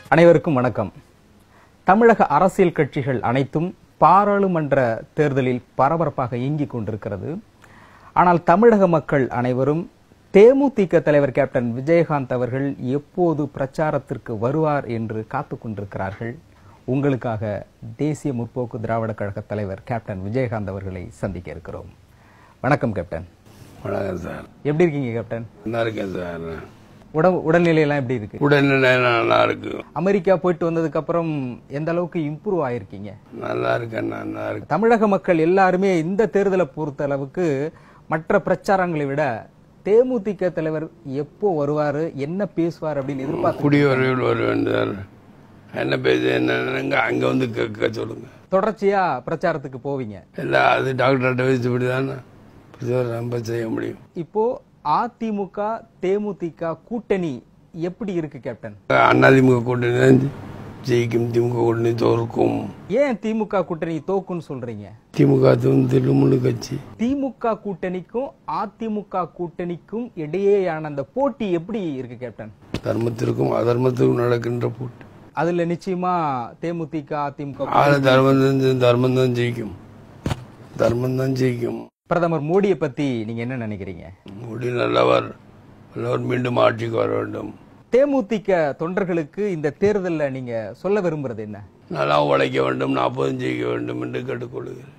அனைவருக்கும் வணக்கம் தமிழக அரசியல் கட்சிகள் அனைத்தும் பாராளுமன்ற தேர்தலில் பரபரப்பாக இயங்கிக் கொண்டிருக்கிறது ஆனால் தமிழக மக்கள் அனைவரும் தேமுதிக தலைவர் கேப்டன் விஜயகாந்த் அவர்கள் எப்போது பிரச்சாரத்திற்கு வருவார் என்று காத்துக் கொண்டிருக்கிறார்கள் உங்களுக்காக தேசிய முற்போக்கு திராவிட கழக தலைவர் கேப்டன் விஜயகாந்த் அவர்களை சந்திக்க இருக்கிறோம் வணக்கம் கேப்டன் வணக்கம் சார் எப்படி இருக்கீங்க கேப்டன் நல்லா இருக்கேன் சார் உடம்பு உடல்நிலையெல்லாம் எப்படி இருக்கு உடல்நிலை நல்லா இருக்கு அமெரிக்கா போயிட்டு வந்ததுக்கு அப்புறம் எந்த அளவுக்கு இம்ப்ரூவ் ஆயிருக்கீங்க நல்லா இருக்கேன் நல்லா இருக்கு தமிழக மக்கள் எல்லாருமே இந்த தேர்தலை பொறுத்த அளவுக்கு மற்ற பிரச்சாரங்களை விட தேமுதிக தலைவர் எப்போ வருவாரு என்ன பேசுவார் அப்படின்னு எதிர்பார்த்து குடியுரிமையில் வருவேன் சார் என்ன பேச என்னங்க அங்க வந்து கேட்க சொல்லுங்க தொடர்ச்சியா பிரச்சாரத்துக்கு போவீங்க எல்லாம் அது டாக்டர்கிட்ட வச்சுப்படி தானே ரொம்ப செய்ய முடியும் இப்போ அதிமுக தேமுதிக கூட்டணி எப்படி இருக்கு கேப்டன் அண்ணாதிமுக கூட்டணி தான் ஜெயிக்கும் திமுக கூட்டணி தோற்கும் ஏன் திமுக கூட்டணி தோக்குன்னு சொல்றீங்க திமுக தில்லுமுள்ளு கட்சி திமுக கூட்டணிக்கும் அதிமுக கூட்டணிக்கும் இடையேயான அந்த போட்டி எப்படி இருக்கு கேப்டன் தர்மத்திற்கும் அதர்மத்திற்கும் நடக்கின்ற போட்டி அதுல நிச்சயமா தேமுதிக அதிமுக ஆள தர்மம் தான் தர்மம் தான் ஜெயிக்கும் தர்மம் தான் ஜெயிக்கும் பிரதமர் மோடியை பத்தி நீங்க என்ன நினைக்கிறீங்க மோடி நல்லவர் நல்லவர் மீண்டும் ஆட்சிக்கு வர வேண்டும் தேமுதிக தொண்டர்களுக்கு இந்த தேர்தல்ல நீங்க சொல்ல விரும்புறது என்ன நல்லா உழைக்க வேண்டும் நாற்பதும் ஜெயிக்க வேண்டும் என்று கேட்டுக்கொள்கிறேன்